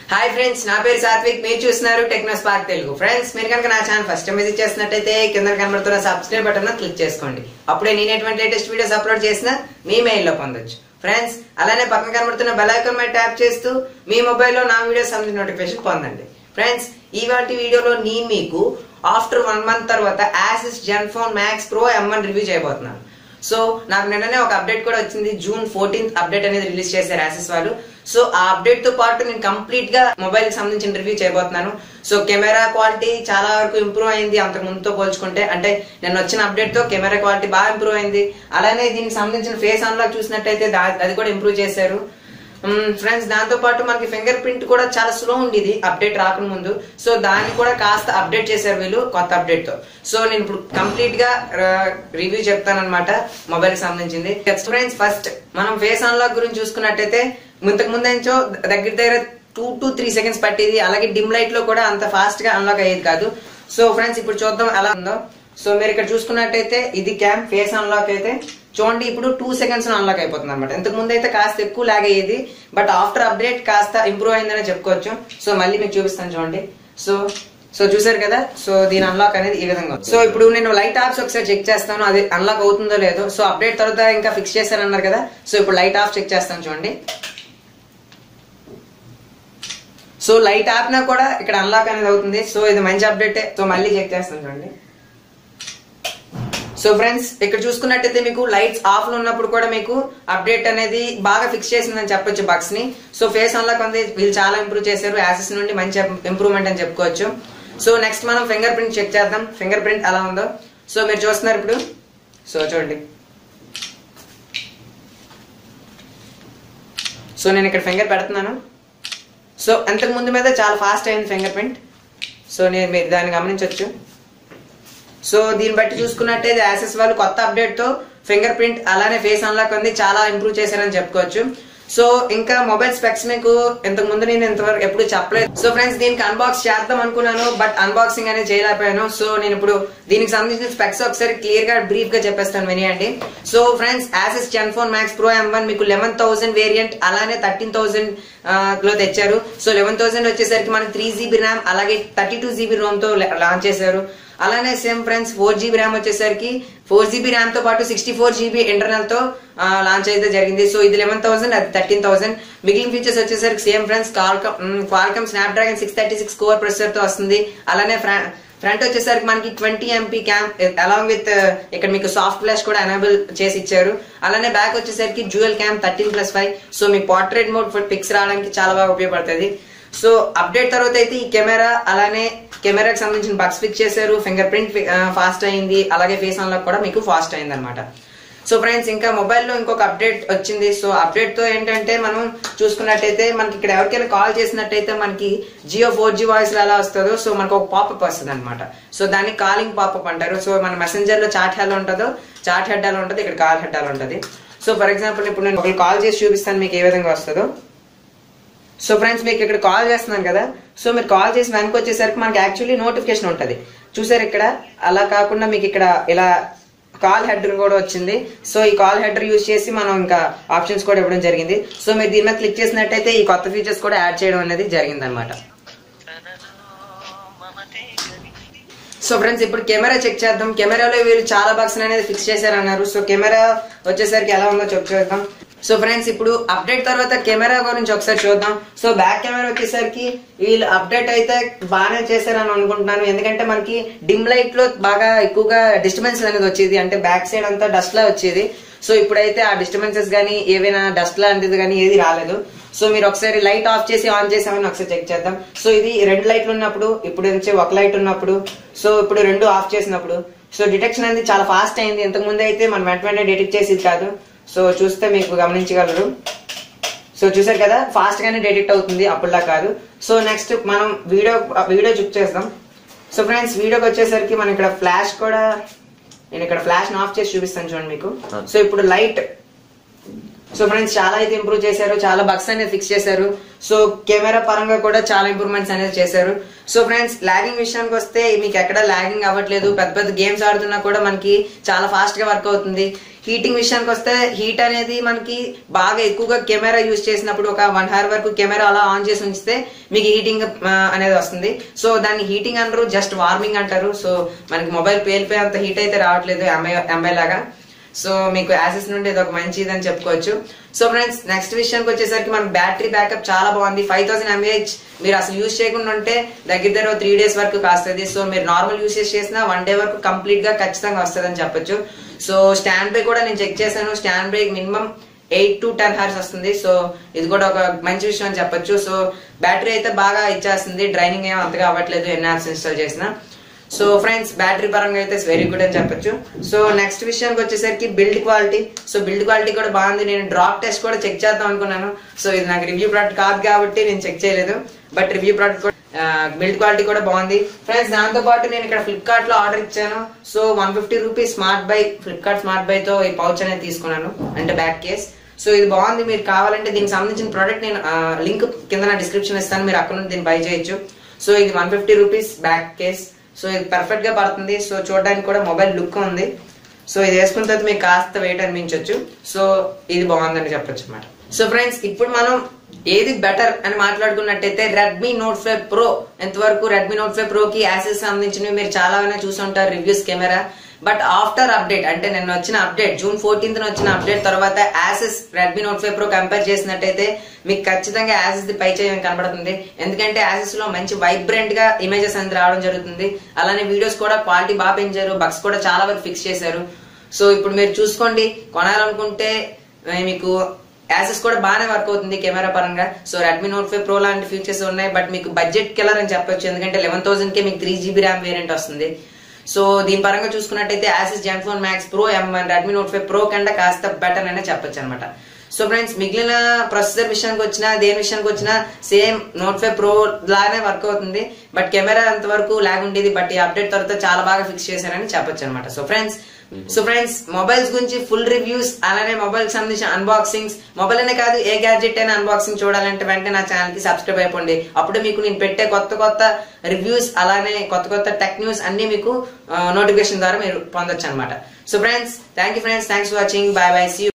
Hi friends నా పేరు సాత్విక్ మీరు చూస్తున్నారు టెక్నో స్పార్క్ తెలుగు ఫ్రెండ్స్ మీరు కనుక నా ఛానల్ ఫస్ట్ టైం విజిట్ చేసినట్టయితే కింద కనబడుతున్న సబ్స్క్రైబ్ బటన్ క్లిక్ చేసుకోండి అప్పుడే నేను ఎటువంటి లేటెస్ట్ వీడియోస్ అప్లోడ్ చేసినా మీ మెయిల్లో పొందొచ్చు ఫ్రెండ్స్ అలానే పక్కన కనబడుతున్న బెల్ ఐకాన్ మీద ట్యాప్ చేస్తూ మీ మొబైల్లో నా వీడియోస్ సంబంధించిన నోటిఫికేషన్ పొందండి ఫ్రెండ్స్ ఇవాటి వీడియోలో నేను మీకు ఆఫ్టర్ వన్ మంత్ తర్వాత Asus Zenfone Max Pro M one review చేయబోతున్నాను సో నాకు నిన్ననే ఒక అప్డేట్ కూడా వచ్చింది జూన్ ఫోర్టీన్త్ అప్డేట్ అనేది రిలీజ్ చేశారు యాసిస్ వాళ్ళు సో ఆ అప్డేట్ తో పాటు నేను కంప్లీట్ గా మొబైల్ కి సంబంధించిన రివ్యూ చేయబోతున్నాను సో కెమెరా క్వాలిటీ చాలా వరకు ఇంప్రూవ్ అయింది అంతకు ముందుతో పోల్చుకుంటే అంటే నేను వచ్చిన అప్డేట్ తో కెమెరా క్వాలిటీ బాగా ఇంప్రూవ్ అయింది అలానే దీనికి సంబంధించిన ఫేస్ అన్లాక్ చూసినట్టయితే దా- అది కూడా ఇంప్రూవ్ చేశారు ఫ్రెండ్స్ దాంతో పాటు మనకి ఫింగర్ ప్రింట్ కూడా చాలా స్లో ఉండేది అప్డేట్ రాకముందు సో దాన్ని కూడా కాస్త అప్డేట్ చేశారు వీళ్ళు కొత్త అప్డేట్ తో సో నేను ఇప్పుడు కంప్లీట్ గా రివ్యూ చెప్తానన్నమాట మొబైల్ కి సంబంధించింది ఫ్రెండ్స్ ఫస్ట్ మనం ఫేస్ అన్లాక్ గురించి చూసుకున్నట్టయితే ఇంతకు ముందేంచో దగ్గర దగ్గర టూ టు త్రీ సెకండ్స్ పట్టేది అలాగే డిమ్ లైట్ లో కూడా అంత ఫాస్ట్ గా అన్లాక్ అయ్యేది కాదు సో ఫ్రెండ్స్ ఇప్పుడు చూద్దాం ఎలా ఉందో సో మీరు ఇక్కడ చూసుకున్నట్టయితే ఇది క్యామ్ ఫేస్ అన్లాక్ అయితే చూడండి ఇప్పుడు టూ సెకండ్స్ అన్లాక్ అయిపోతుంది అనమాట ఇంతకు ముందు అయితే కాస్త ఎక్కువ లాగ్ అయ్యేది బట్ ఆఫ్టర్ అప్డేట్ కాస్త ఇంప్రూవ్ అయిందని చెప్పుకోవచ్చు సో మళ్ళీ మీకు చూపిస్తాను చూడండి సో సో చూసారు కదా సో దీని అన్లాక్ అనేది ఈ విధంగా ఉంది. సో ఇప్పుడు నేను లైట్ ఆప్స్ ఒకసారి చెక్ చేస్తాను అది అన్లాక్ అవుతుందో లేదో సో అప్డేట్ తర్వాత ఇంకా ఫిక్స్ చేశానన్నారు కదా సో ఇప్పుడు లైట్ ఆఫ్ చెక్ చేస్తాను చూడండి సో లైట్ ఆపినా కూడా ఇక్కడ అన్లాక్ అనేది అవుతుంది సో ఇది మంచి అప్డేటే సో మళ్ళీ చెక్ చేస్తాను చూడండి సో ఫ్రెండ్స్ ఇక్కడ చూసుకున్నట్టయితే మీకు లైట్స్ ఆఫ్ లో ఉన్నప్పుడు కూడా మీకు అప్డేట్ అనేది బాగా ఫిక్స్ చేసిందని చెప్పొచ్చు బగ్స్ ని సో ఫేస్ అన్లాక్ ఉంది వీళ్ళు చాలా ఇంప్రూవ్ చేశారు యాసెస్ నుండి మంచి ఇంప్రూవ్మెంట్ అని చెప్పుకోవచ్చు సో నెక్స్ట్ మనం ఫింగర్ ప్రింట్ చెక్ చేద్దాం ఫింగర్ ప్రింట్ ఎలా ఉందో సో మీరు చూస్తున్నారు ఇప్పుడు సో చూడండి సో నేను ఇక్కడ ఫింగర్ పెడుతున్నాను సో అంతకు ముందు మీద చాలా ఫాస్ట్ అయింది ఫింగర్ ప్రింట్ సో నేను మీరు దాన్ని గమనించవచ్చు సో దీన్ని బట్టి చూసుకున్నట్టయితే యాసెస్ వాళ్ళు కొత్త అప్డేట్ తో ఫింగర్ ప్రింట్ అలానే ఫేస్ అన్లాక్ ఉంది చాలా ఇంప్రూవ్ చేశారని చెప్పుకోవచ్చు సో ఇంకా మొబైల్ స్పెక్స్ మీకు ఇంతకు ముందు నేను ఇంతవరకు ఎప్పుడు చెప్పలేదు సో ఫ్రెండ్స్ దీనికి అన్బాక్స్ చేద్దాం అనుకున్నాను బట్ అన్బాక్సింగ్ అనేది చేయలేకపోయాను సో నేను ఇప్పుడు దీనికి సంబంధించిన స్పెక్స్ ఒకసారి క్లియర్ గా బ్రీఫ్ గా చెప్పేస్తాను వినియండి so friends Asus Zenfone Max Pro M one మీకు లెవెన్ థౌసండ్ వేరియంట్ అలానే థర్టీన్ థౌసండ్ లో తెచ్చారు సో లెవెన్ థౌసండ్ వచ్చేసరికి మనకి త్రీ జీబీ ర్యామ్ అలాగే థర్టీ టూ జీబీ రోమ్ తో లాంచ్ చేశారు అలానే same friends four GB RAM వచ్చేసరికి ఫోర్ జీబీ ర్యామ్ తో పాటు సిక్స్టీ ఫోర్ జీబీ ఇంటర్నల్ తో లాంచ్ అయితే జరిగింది సో ఇది లెవెన్ థౌసండ్ అది థర్టీన్ థౌసండ్ మిగిలిన ఫీచర్స్ వచ్చేసరికి same friends Qualcomm Qualcomm Snapdragon six thirty six core processor తో వస్తుంది అలానే ఫ్రంట్ వచ్చేసరికి మనకి twenty MP cam along with ఇక్కడ మీకు సాఫ్ట్ ఫ్లాష్ కూడా ఎనేబుల్ చేసి ఇచ్చారు అలానే బ్యాక్ వచ్చేసరికి dual cam thirteen plus five so మీ పోర్ట్రేట్ మోడ్ పిక్స్ రావడానికి చాలా బాగా ఉపయోగపడుతుంది సో అప్డేట్ తర్వాత అయితే ఈ కెమెరా అలానే కెమెరాకి సంబంధించిన బగ్స్ ఫిక్స్ చేశారు ఫింగర్ ప్రింట్ ఫాస్ట్ అయింది అలాగే ఫేస్ అన్లాక్ కూడా మీకు ఫాస్ట్ అయింది అనమాట సో ఫ్రెండ్స్ ఇంకా మొబైల్లో ఇంకొక అప్డేట్ వచ్చింది సో అప్డేట్ తో ఏంటంటే మనం చూసుకున్నట్టయితే మనకి ఇక్కడ ఎవరికైనా కాల్ చేసినట్టయితే మనకి జియో ఫోర్ జీ వాయిస్ ఎలా వస్తుందో సో మనకు ఒక పాపప్ వస్తుంది అనమాట సో దాన్ని కాలింగ్ పాపప్ అంటారు సో మన మెసెంజర్ లో చాట్ హెడ్ ఉంటుందో చాట్ హెడ్ ఎలా ఉంటుంది ఇక్కడ కాల్ హెడ్ ఎలా ఉంటుంది సో ఫర్ ఎగ్జాంపుల్ ఇప్పుడు నేను ఒకరు కాల్ చేసి చూపిస్తాను మీకు ఏ విధంగా వస్తుందో సో ఫ్రెండ్స్ మీకు ఇక్కడ కాల్ చేస్తున్నాను కదా సో మీరు కాల్ చేసి వెనక్కి వచ్చేసరికి మనకి యాక్చువల్లీ నోటిఫికేషన్ ఉంటుంది చూసారు ఇక్కడ అలా కాకుండా మీకు ఇక్కడ ఇలా కాల్ హెడర్ కూడా వచ్చింది సో ఈ కాల్ హెడర్ యూజ్ చేసి మనం ఇంకా ఆప్షన్స్ కూడా ఇవ్వడం జరిగింది సో మీరు దీని మీద క్లిక్ చేసినట్టయితే ఈ కొత్త ఫీచర్స్ కూడా యాడ్ చేయడం అనేది జరిగింది అనమాట సో ఫ్రెండ్స్ ఇప్పుడు కెమెరా చెక్ చేద్దాం కెమెరాలో వీళ్ళు చాలా బాక్స్ అనేది ఫిక్స్ చేశారన్నారు సో కెమెరా వచ్చేసరికి ఎలా ఉందో చెక్ చేద్దాం సో ఫ్రెండ్స్ ఇప్పుడు అప్డేట్ తర్వాత కెమెరా గురించి ఒకసారి చూద్దాం సో బ్యాక్ కెమెరా వచ్చేసరికి వీళ్ళు అప్డేట్ అయితే బాగానే చేశారని అనుకుంటున్నాను ఎందుకంటే మనకి డిమ్ లైట్ లో బాగా ఎక్కువగా డిస్టర్బెన్స్ అనేది వచ్చేది అంటే బ్యాక్ సైడ్ అంతా డస్ట్ లా వచ్చేది సో ఇప్పుడైతే ఆ డిస్టర్బెన్సెస్ కానీ ఏవైనా డస్ట్ లాంటిది కానీ ఏది రాలేదు సో మీరు ఒకసారి లైట్ ఆఫ్ చేసి ఆన్ చేసామని ఒకసారి చెక్ చేద్దాం సో ఇది రెండు లైట్లు ఉన్నప్పుడు ఇప్పుడు నుంచి ఒక లైట్ ఉన్నప్పుడు సో ఇప్పుడు రెండు ఆఫ్ చేసినప్పుడు సో డిటెక్షన్ అనేది చాలా ఫాస్ట్ అయింది ఇంతకు ముందు అయితే మనం వెంట వెంటనే డిటెక్ట్ చేసేది కాదు సో చూస్తే మీకు గమనించగలరు సో చూసారు కదా ఫాస్ట్ గానే డిటెక్ట్ అవుతుంది అప్పుడులా కాదు సో నెక్స్ట్ మనం వీడియో వీడియో చెక్ చేద్దాం సో ఫ్రెండ్స్ వీడియోకి వచ్చేసరికి మనం ఇక్కడ ఫ్లాష్ కూడా నేను ఇక్కడ ఫ్లాష్ ఆఫ్ చేసి చూపిస్తాను చూడండి మీకు సో ఇప్పుడు లైట్ సో ఫ్రెండ్స్ చాలా అయితే ఇంప్రూవ్ చేశారు చాలా బగ్స్ అనేది ఫిక్స్ చేశారు సో కెమెరా పరంగా కూడా చాలా ఇంప్రూవ్మెంట్స్ అనేది చేశారు సో ఫ్రెండ్స్ లాగింగ్ విషయానికి వస్తే మీకు ఎక్కడ లాగింగ్ అవ్వట్లేదు పెద్ద పెద్ద గేమ్స్ ఆడుతున్నా కూడా మనకి చాలా ఫాస్ట్ గా వర్క్ అవుతుంది హీటింగ్ విషయానికి వస్తే హీట్ అనేది మనకి బాగా ఎక్కువగా కెమెరా యూజ్ చేసినప్పుడు ఒక వన్ అవర్ వరకు కెమెరా అలా ఆన్ చేసి ఉంచితే మీకు హీటింగ్ అనేది వస్తుంది సో దాన్ని హీటింగ్ అనరు జస్ట్ వార్మింగ్ అంటారు సో మనకి మొబైల్ పేలిపోయి అంత హీట్ అయితే రావట్లేదు ఎంఐ ఎంఐ లాగా సో మీకు యాసెస్ నుండి ఇది ఒక మంచిది అని చెప్పుకోవచ్చు సో ఫ్రెండ్స్ నెక్స్ట్ విషయానికి వచ్చేసరికి మన బ్యాటరీ బ్యాకప్ చాలా బాగుంది ఫైవ్ థౌసండ్ ఎంఏహెచ్ మీరు అసలు యూజ్ చేయకుండా ఉంటే దగ్గర దగ్గర త్రీ డేస్ వరకు కాస్తుంది సో మీరు నార్మల్ యూసేజ్ చేసినా వన్ డే వరకు కంప్లీట్ గా ఖచ్చితంగా వస్తుంది అని చెప్పొచ్చు సో స్టాండ్ బ్రేక్ కూడా నేను చెక్ చేశాను stand break minimum eight to ten hours వస్తుంది సో ఇది కూడా ఒక మంచి విషయం అని చెప్పొచ్చు సో బ్యాటరీ అయితే బాగా ఇచ్చేస్తుంది డ్రైనింగ్ ఏం అంతగా అవ్వట్లేదు ఎన్ని యాప్స్ ఇన్స్టాల్ చేసినా సో ఫ్రెండ్స్ బ్యాటరీ పరంగా అయితే వెరీ గుడ్ అని చెప్పొచ్చు సో నెక్స్ట్ విషయానికి వచ్చేసరికి build quality so build quality కూడా బాగుంది నేను డ్రాప్ టెస్ట్ కూడా చెక్ చేద్దాం అనుకున్నాను సో ఇది నాకు రివ్యూ ప్రోడక్ట్ కాదు కాబట్టి నేను చెక్ చేయలేదు బట్ రివ్యూ ప్రోడక్ట్ కూడా బిల్డ్ క్వాలిటీ కూడా బాగుంది ఫ్రెండ్స్ దాంతో పాటు నేను ఇక్కడ ఫ్లిప్కార్ట్ లో ఆర్డర్ ఇచ్చాను so one fifty rupees smart buy Flipkart smart buy తో ఈ పౌచ్ అనేది తీసుకున్నాను అంటే బ్యాక్ కేస్ సో ఇది బాగుంది మీరు కావాలంటే దీనికి సంబంధించిన ప్రోడక్ట్ నేను లింక్ కింద నా డిస్క్రిప్షన్ ఇస్తాను మీరు అక్కడ నుండి దీన్ని బై చేయొచ్చు సో ఇది one fifty rupees back case so ఇది పర్ఫెక్ట్ గా పడుతుంది సో చూడడానికి కూడా మొబైల్ లుక్ ఉంది సో ఇది వేసుకున్న తర్వాత మీకు కాస్త వెయిట్ అనిపించవచ్చు సో ఇది బాగుందని చెప్పొచ్చు అనమాట సో ఫ్రెండ్స్ ఇప్పుడు మనం ఏది బెటర్ అని మాట్లాడుకున్నట్టయితే రెడ్మీ నోట్ ఫైవ్ ప్రో ఎంతవరకు రెడ్మీ నోట్ ఫైవ్ ప్రో కి యాసెస్ సంబంధించినవి మీరు చాలానే చూసుంటారు reviews camera but after update అంటే నిన్న వచ్చిన అప్డేట్ జూన్ ఫోర్టీన్త్ వచ్చిన అప్డేట్ తర్వాత Asus Redmi Note five Pro compare చేసినట్టయితే మీకు ఖచ్చితంగా యాసెస్ ది పై చేయడం కనబడుతుంది ఎందుకంటే యాసెస్ లో మంచి వైబ్రెంట్ గా ఇమేజెస్ అనేది రావడం జరుగుతుంది అలానే వీడియోస్ కూడా క్వాలిటీ బాగా పెంచారు బగ్స్ కూడా చాలా వరకు ఫిక్స్ చేశారు సో ఇప్పుడు మీరు చూసుకోండి కొనాలనుకుంటే ఆ, మీకు యాసెస్ కూడా బాగానే వర్క్ అవుతుంది కెమెరా పరంగా so Redmi Note five Pro లాంటి ఫీచర్స్ ఉన్నాయి బట్ మీకు బడ్జెట్ కిల్లర్ అని చెప్పొచ్చు ఎందుకంటే లెవెన్ థౌసండ్ కి మీకు త్రీ జీబీ ర్యామ్ వేరియంట్ వస్తుంది సో దీని పరంగా చూసుకున్నట్టయితే Asus Zenfone Max Pro M one Redmi Note five Pro కంటే కాస్త బెటర్ అనే చెప్పొచ్చు అనమాట సో ఫ్రెండ్స్ మిగిలిన ప్రొసెసర్ విషయానికి వచ్చినా దేని విషయానికి వచ్చినా సేమ్ నోట్ ఫైవ్ ప్రో లానే వర్క్ అవుతుంది బట్ కెమెరా అంతవరకు లాగ్ ఉండేది బట్ ఈ అప్డేట్ తర్వాత చాలా బాగా ఫిక్స్ చేశారని చెప్పొచ్చు అనమాట so friends so friends mobiles గురించి ఫుల్ రివ్యూస్ అలానే మొబైల్ సంబంధించిన అన్బాక్సింగ్స్ మొబైల్ అనే కాదు ఏ గ్యాడ్జెట్ అయినా అన్బాక్సింగ్ చూడాలంటే వెంటనే నా ఛానల్ కి సబ్స్క్రైబ్ అయిపోండి అప్పుడు మీకు నేను పెట్టే కొత్త కొత్త రివ్యూస్ అలానే కొత్త కొత్త టెక్ న్యూస్ అన్ని మీకు నోటిఫికేషన్ ద్వారా మీరు పొందొచ్చు అనమాట so friends thank you friends thanks for watching bye bye see